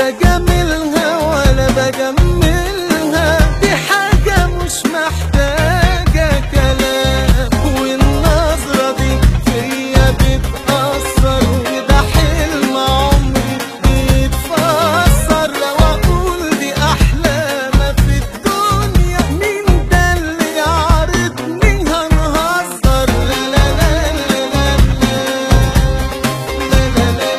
بجاملها ولا بجملها دي حاجة مش محتاجة كلام والنظرة دي فيا بتأثر وده حلم عمري بيتفسر لو أقول دي أحلى ما في الدنيا مين ده اللي يعرضني هنهزر لا لا لا لا لا لا لا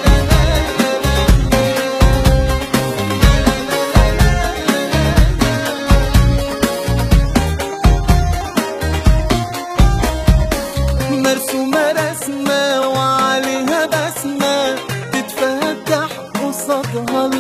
مرسومة رسمة وعليها بسمة تتفتح قصادها